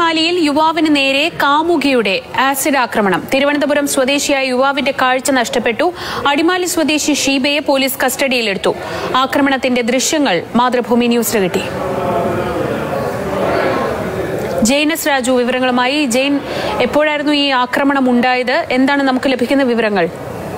അടിമാലിയിൽ യുവാവിന് നേരെ കാമുകിയുടെ ആസിഡ് ആക്രമണം തിരുവനന്തപുരം സ്വദേശിയായ യുവാവിന്റെ കാഴ്ച നഷ്ടപ്പെട്ടു അടിമാലി സ്വദേശി ഷീബയെ പോലീസ് കസ്റ്റഡിയിലെടുത്തു ആക്രമണത്തിന്റെ ദൃശ്യങ്ങൾ മാതൃഭൂമി ന്യൂസിന് കിട്ടി ജെയിൻ എസ് രാജു വിവരങ്ങളുമായി ജെയിൻ എപ്പോഴായിരുന്നു ഈ ആക്രമണം ഉണ്ടായത് എന്താണ് നമുക്ക് ലഭിക്കുന്ന വിവരങ്ങൾ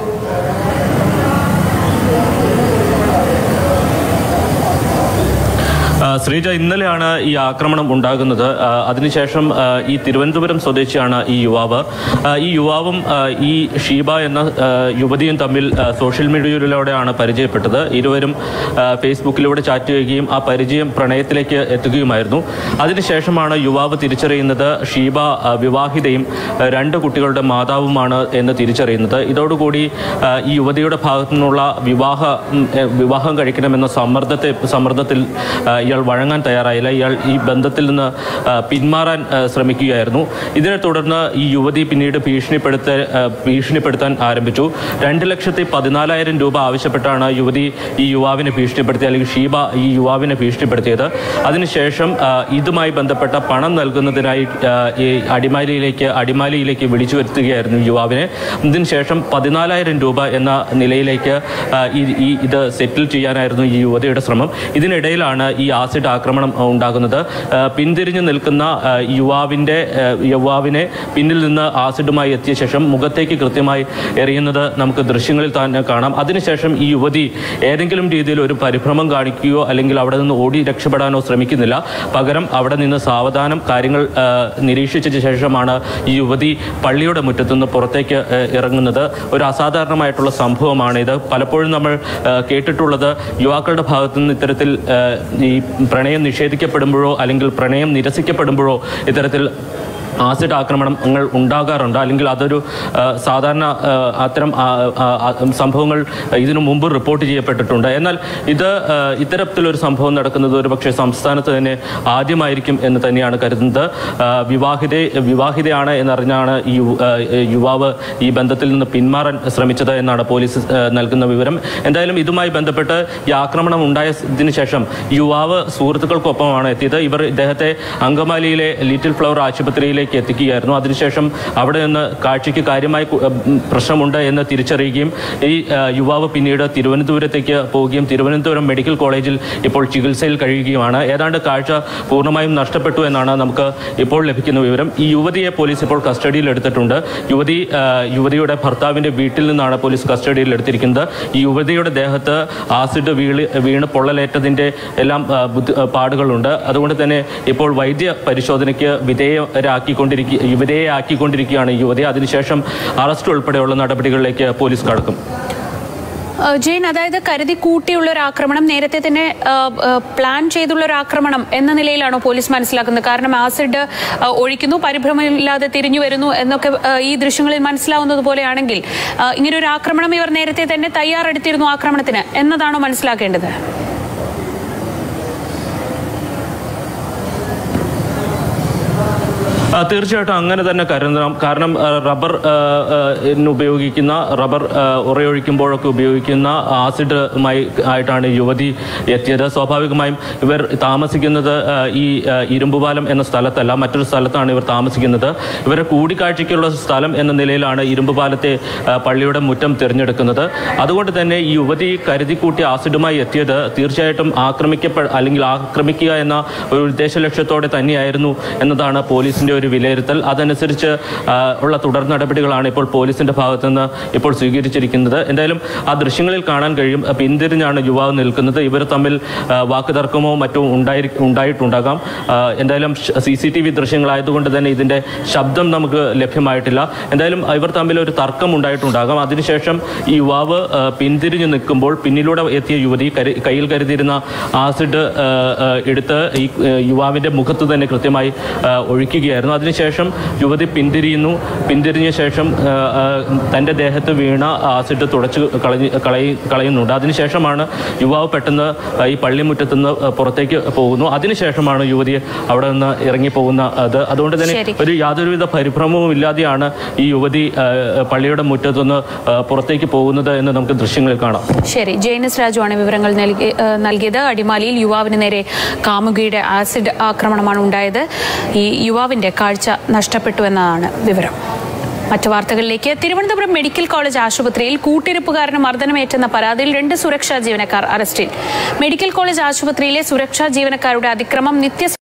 ആ, ശ്രീജ ഇന്നലെയാണ് ഈ ആക്രമണം ഉണ്ടാകുന്നത് ആ, അതിനുശേഷം ആ, ഈ തിരുവനന്തപുരം സ്വദേശിയാണ് ഈ യുവാവ് ആ, ഈ യുവാവും ആ, ഈ ഷീബ എന്ന ആ, യുവതിയും തമ്മിൽ ആ, സോഷ്യൽ മീഡിയയിലൂടെയാണ് പരിചയപ്പെട്ടത് ഇരുവരും ആ, ഫേസ്ബുക്കിലൂടെ ചാറ്റ് ചെയ്യുകയും ആ പരിചയം പ്രണയത്തിലേക്ക് എത്തുകയുമായിരുന്നു അതിനുശേഷമാണ് യുവാവ് തിരിച്ചറിയുന്നത് ഷീബ ആ, വിവാഹിതയും ആ, രണ്ട് കുട്ടികളുടെ മാതാവുമാണ് എന്ന് തിരിച്ചറിയുന്നത് ഇതോടുകൂടി ആ, ഈ യുവതിയുടെ ഭാഗത്തു നിന്നുള്ള വിവാഹ ഉം, എ, വിവാഹം കഴിക്കണമെന്ന സമ്മർദ്ദത്തെ സമ്മർദ്ദത്തിൽ ആ, ഇയാൾ വഴങ്ങാൻ തയ്യാറായില്ല ഇയാൾ ഈ ബന്ധത്തിൽ നിന്ന് ആ, പിന്മാറാൻ ആ, ശ്രമിക്കുകയായിരുന്നു ഇതിനെ തുടർന്ന് ഈ യുവതി പിന്നീട് ഭീഷണിപ്പെടുത്ത ആ, ഭീഷണിപ്പെടുത്താൻ ആരംഭിച്ചു രണ്ട് ലക്ഷത്തി പതിനാലായിരം രൂപ ആവശ്യപ്പെട്ടാണ് യുവതി ഈ യുവാവിനെ ഭീഷണിപ്പെടുത്തിയത് അല്ലെങ്കിൽ ഷീബ ഈ യുവാവിനെ ഭീഷണിപ്പെടുത്തിയത് അതിനുശേഷം ആ, ഇതുമായി ബന്ധപ്പെട്ട പണം നൽകുന്നതിനായി ആ, ഈ അടിമാലിയിലേക്ക് അടിമാലിയിലേക്ക് വിളിച്ചു വരുത്തുകയായിരുന്നു ഈ യുവാവിനെ ഇതിനുശേഷം പതിനാലായിരം രൂപ എന്ന നിലയിലേക്ക് ആ, ഈ ഈ ഇത് സെറ്റിൽ ചെയ്യാനായിരുന്നു ഈ യുവതിയുടെ ശ്രമം ഇതിനിടയിലാണ് ഈ ആസിഡ് ആക്രമണം ആ, ഉണ്ടാകുന്നത് ആ, പിന്തിരിഞ്ഞു നിൽക്കുന്ന ആ, യുവാവിന്റെ ആ, യുവാവിനെ പിന്നിൽ നിന്ന് ആസിഡുമായി എത്തിയ ശേഷം മുഖത്തേക്ക് കൃത്യമായി എറിയുന്നത് നമുക്ക് ദൃശ്യങ്ങളിൽ തന്നെ കാണാം അതിനുശേഷം ഈ യുവതി ഏതെങ്കിലും രീതിയിൽ ഒരു പരിഭ്രമം കാണിക്കുകയോ അല്ലെങ്കിൽ അവിടെ നിന്ന് ഓടി രക്ഷപ്പെടാനോ ശ്രമിക്കുന്നില്ല പകരം അവിടെ നിന്ന് സാവധാനം കാര്യങ്ങൾ ആ, നിരീക്ഷിച്ച ശേഷമാണ് ഈ യുവതി പള്ളിയുടെ മുറ്റത്തുനിന്ന് പുറത്തേക്ക് ആ, ഇറങ്ങുന്നത് ഒരു അസാധാരണമായിട്ടുള്ള സംഭവമാണ് ഇത് പലപ്പോഴും നമ്മൾ ആ, കേട്ടിട്ടുള്ളത് യുവാക്കളുടെ ഭാഗത്തു നിന്ന് ഇത്തരത്തിൽ ആ, ഈ പ്രണയം നിഷേധിക്കപ്പെടുമ്പോഴോ അല്ലെങ്കിൽ പ്രണയം നിരസിക്കപ്പെടുമ്പോഴോ ഇത്തരത്തിൽ ആസിഡ് ആക്രമണങ്ങൾ ഉണ്ടാകാറുണ്ട് അല്ലെങ്കിൽ അതൊരു ആ, സാധാരണ ആ, അത്തരം ആ, ആ, ആ, സംഭവങ്ങൾ ഇതിനു മുമ്പ് റിപ്പോർട്ട് ചെയ്യപ്പെട്ടിട്ടുണ്ട് എന്നാൽ ഇത് ആ, ഇത്തരത്തിലൊരു സംഭവം നടക്കുന്നത് ഒരു പക്ഷേ സംസ്ഥാനത്ത് തന്നെ ആദ്യമായിരിക്കും എന്ന് തന്നെയാണ് കരുതുന്നത് ആ, വിവാഹിത വിവാഹിതയാണ് എന്നറിഞ്ഞാണ് ഈ യു- ആ, യുവാവ് ഈ ബന്ധത്തിൽ നിന്ന് പിന്മാറാൻ ശ്രമിച്ചത് എന്നാണ് പോലീസ് ആ, നൽകുന്ന വിവരം എന്തായാലും ഇതുമായി ബന്ധപ്പെട്ട് ഈ ആക്രമണം ഉണ്ടായതിനു ശേഷം യുവാവ് സുഹൃത്തുക്കൾക്കൊപ്പമാണ് എത്തിയത് ഇവർ ഇദ്ദേഹത്തെ അങ്കമാലിയിലെ ലിറ്റിൽ ഫ്ലവർ ആശുപത്രിയിലേക്ക് എത്തിക്കുകയായിരുന്നു അതിനുശേഷം അവിടെ നിന്ന് കാഴ്ചയ്ക്ക് കാര്യമായി കു- ഉം, പ്രശ്നമുണ്ട് എന്ന് തിരിച്ചറിയുകയും ഈ ആ, യുവാവ് പിന്നീട് തിരുവനന്തപുരത്തേക്ക് പോവുകയും തിരുവനന്തപുരം മെഡിക്കൽ കോളേജിൽ ഇപ്പോൾ ചികിത്സയിൽ കഴിയുകയുമാണ് ഏതാണ്ട് കാഴ്ച പൂർണ്ണമായും നഷ്ടപ്പെട്ടു എന്നാണ് നമുക്ക് ഇപ്പോൾ ലഭിക്കുന്ന വിവരം ഈ യുവതിയെ പോലീസ് ഇപ്പോൾ കസ്റ്റഡിയിൽ എടുത്തിട്ടുണ്ട് യുവതി ആ, യുവതിയുടെ ഭർത്താവിന്റെ വീട്ടിൽ നിന്നാണ് പോലീസ് കസ്റ്റഡിയിൽ എടുത്തിരിക്കുന്നത് ഈ യുവതിയുടെ ദേഹത്ത് ആസിഡ് വീളി വീണ് പൊള്ളലേറ്റതിന്റെ എല്ലാം ആ, ബുദ്ധി- ആ, പാടുകളുണ്ട് അതുകൊണ്ട് തന്നെ ഇപ്പോൾ വൈദ്യ പരിശോധനയ്ക്ക് വിധേയരാക്കിക്കൊണ്ടിരിക്കുക വിധേയയാക്കിക്കൊണ്ടിരിക്കുകയാണ് ഈ യുവതി അതിനുശേഷം അറസ്റ്റ് ഉൾപ്പെടെയുള്ള നടപടികളിലേക്ക് പോലീസ് കടക്കും ഏഹ് ജെയിൻ അതായത് കരുതി കൂട്ടിയുള്ള ഒരു ആക്രമണം നേരത്തെ തന്നെ ഏഹ്, ഏഹ്, പ്ലാൻ ചെയ്തുള്ള ഒരു ആക്രമണം എന്ന നിലയിലാണോ പോലീസ് മനസ്സിലാക്കുന്നത് കാരണം ആസിഡ് ഏഹ്, ഒഴിക്കുന്നു പരിഭ്രമമില്ലാതെ തിരിഞ്ഞു വരുന്നു എന്നൊക്കെ ഏഹ്, ഈ ദൃശ്യങ്ങളിൽ മനസ്സിലാവുന്നത് പോലെയാണെങ്കിൽ ഏഹ്, ഇങ്ങനെ ഒരു ആക്രമണം ഇവർ നേരത്തെ തന്നെ തയ്യാറെടുത്തിരുന്നു ആക്രമണത്തിന് എന്നതാണോ മനസ്സിലാക്കേണ്ടത് ആ, തീർച്ചയായിട്ടും അങ്ങനെ തന്നെ കരുതണം കാരണം ആ, റബ്ബർ ആ, ആ, ന് ഉപയോഗിക്കുന്ന റബ്ബർ ആ, ഉറയൊഴിക്കുമ്പോഴൊക്കെ ഉപയോഗിക്കുന്ന ആസിഡുമായി ആയിട്ടാണ് യുവതി എത്തിയത് സ്വാഭാവികമായും ഇവർ താമസിക്കുന്നത് ആ, ഈ ആ, ഇരുമ്പുപാലം എന്ന സ്ഥലത്തല്ല മറ്റൊരു സ്ഥലത്താണ് ഇവർ താമസിക്കുന്നത് ഇവരെ കൂടിക്കാഴ്ചയ്ക്കുള്ള സ്ഥലം എന്ന നിലയിലാണ് ഇരുമ്പുപാലത്തെ ആ, പള്ളിയുടെ മുറ്റം തിരഞ്ഞെടുക്കുന്നത് അതുകൊണ്ട് തന്നെ ഈ യുവതി കരുതിക്കൂട്ടി ആസിഡുമായി എത്തിയത് തീർച്ചയായിട്ടും ആക്രമിക്കപ്പെ അല്ലെങ്കിൽ ആക്രമിക്കുക എന്ന ഒരു ഉദ്ദേശ ലക്ഷ്യത്തോടെ തന്നെയായിരുന്നു എന്നതാണ് പോലീസിന്റെ ഒരു വിലയിരുത്തൽ അതനുസരിച്ച് ആ, ഉള്ള തുടർ നടപടികളാണ് ഇപ്പോൾ പോലീസിന്റെ ഭാഗത്തു നിന്ന് ഇപ്പോൾ സ്വീകരിച്ചിരിക്കുന്നത് എന്തായാലും ആ ദൃശ്യങ്ങളിൽ കാണാൻ കഴിയും ആ, പിന്തിരിഞ്ഞാണ് യുവാവ് നിൽക്കുന്നത് ഇവർ തമ്മിൽ ആ, വാക്കുതർക്കമോ മറ്റോ ഉണ്ടായി ഉണ്ടായിട്ടുണ്ടാകാം ആ, എന്തായാലും സി സി ടി വി ദൃശ്യങ്ങളായതുകൊണ്ട് തന്നെ ഇതിന്റെ ശബ്ദം നമുക്ക് ലഭ്യമായിട്ടില്ല എന്തായാലും ഇവർ തമ്മിൽ ഒരു തർക്കം ഉണ്ടായിട്ടുണ്ടാകാം അതിനുശേഷം ഈ യുവാവ് ആ, പിന്തിരിഞ്ഞു നിൽക്കുമ്പോൾ പിന്നിലൂടെ എത്തിയ യുവതി കരു- കയ്യിൽ കരുതിയിരുന്ന ആസിഡ് ആ, ആ, എടുത്ത് ഈ ആ, യുവാവിന്റെ മുഖത്ത് തന്നെ കൃത്യമായി ആ, ഒഴിക്കുകയായിരുന്നു അതിനുശേഷം യുവതി പിന്തിരിയുന്നു പിന്തിരിഞ്ഞ ശേഷം ആ, ആ, തൻ്റെ ദേഹത്ത് വീണ ആസിഡ് തുടച്ച് കളഞ്ഞ് കളയി കളയുന്നുണ്ട് അതിനുശേഷമാണ് യുവാവ് പെട്ടെന്ന് ആ, ഈ പള്ളിമുറ്റത്ത് നിന്ന് പുറത്തേക്ക് പോകുന്നു അതിനുശേഷമാണ് യുവതി അവിടെ നിന്ന് ഇറങ്ങി പോകുന്ന അത് അതുകൊണ്ട് തന്നെ ശരി. ഒരു യാതൊരുവിധ പരിഭ്രമവും ഇല്ലാതെയാണ് ഈ യുവതി ആ, പള്ളിയുടെ മുറ്റത്തുനിന്ന് ആ, പുറത്തേക്ക് പോകുന്നത് എന്ന് നമുക്ക് ദൃശ്യങ്ങളിൽ കാണാം ശരി ജെയിനസ് രാജുവാണ് വിവരങ്ങൾ നൽകി- ഏഹ് നൽകിയത് അടിമാലിയിൽ യുവാവിന് നേരെ കാമുകിയുടെ ആസിഡ് ആക്രമണമാണ് ഉണ്ടായത് ഈ യുവാവിന്റെ കാഴ്ച നഷ്ടപ്പെട്ടു എന്നതാണ് വിവരം മറ്റു വാർത്തകളിലേക്ക് തിരുവനന്തപുരം മെഡിക്കൽ കോളേജ് ആശുപത്രിയിൽ കൂട്ടിരിപ്പുകാരന് മർദ്ദനമേറ്റെന്ന പരാതിയിൽ രണ്ട് സുരക്ഷാ ജീവനക്കാർ അറസ്റ്റിൽ മെഡിക്കൽ കോളേജ് ആശുപത്രിയിലെ സുരക്ഷാ ജീവനക്കാരുടെ അതിക്രമം നിത്യ